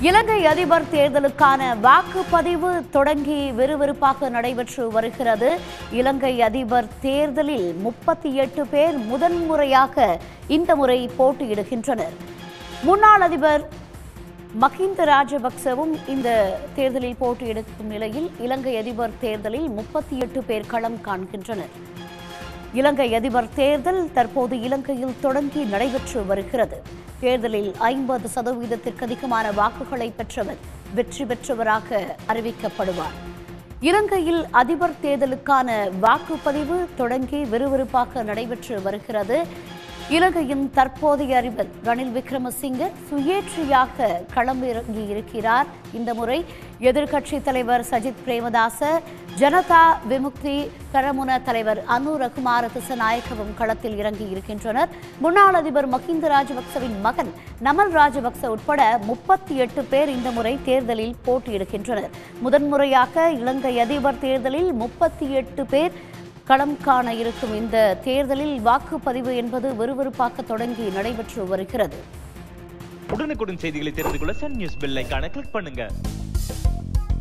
இலங்கை அதிபர் தேர்தலுக்கான வாக்குப்பதிவு தொடங்கி விறுவிறுப்பாக நடைபெற்று வருகிறது இலங்கை அதிபர் தேர்தலில் முப்பத்தி எட்டு பேர் முதன்முறையாக இந்த முறை போட்டியிடுகின்றனர் முன்னாள் அதிபர் மஹிந்த ராஜபக்சவும் இந்த தேர்தலில் போட்டியிடும் நிலையில் இலங்கை அதிபர் தேர்தலில் முப்பத்தி எட்டு பேர் களம் காண்கின்றனர் இலங்கை அதிபர் தேர்தல் தற்போது இலங்கையில் தொடங்கி நடைபெற்று வருகிறது தேர்தலில் ஐம்பது சதவீதத்திற்கு அதிகமான வாக்குகளை பெற்றவர் வெற்றி பெற்றவராக அறிவிக்கப்படுவார் இலங்கையில் அதிபர் தேர்தலுக்கான வாக்குப்பதிவு தொடங்கி விறுவிறுப்பாக நடைபெற்று வருகிறது இலங்கையின் தற்போதைய அதிபர் ரணில் விக்ரமசிங்கே சுயேட்சையாக களமிறங்கி இருக்கிறார் இந்த முறை எதிர்க்கட்சி தலைவர் சஜித் பிரேமதாச ஜனதா விமுக்தி கரமுன தலைவர் அனு ரகுமார திசநாயக்கவும் களத்தில் இறங்கி இருக்கின்றனர் முன்னாள் அதிபர் மஹிந்த ராஜபக்சவின் மகன் நமல் ராஜபக்ச உட்பட முப்பத்தி எட்டு பேர் இந்த முறை தேர்தலில் போட்டியிடுகின்றனர் முதன்முறையாக இலங்கை அதிபர் தேர்தலில் முப்பத்தி எட்டு பேர் களம் காண இருக்கும் இந்த தேர்தலில் வாக்குப்பதிவு என்பது விறுவிறுப்பாக தொடங்கி நடைபெற்று வருகிறது உடனுக்குடன் செய்திகளை தெரிந்து கொள்ள சன் நியூஸ் பெல் ஐகானை கிளிக் பண்ணுங்க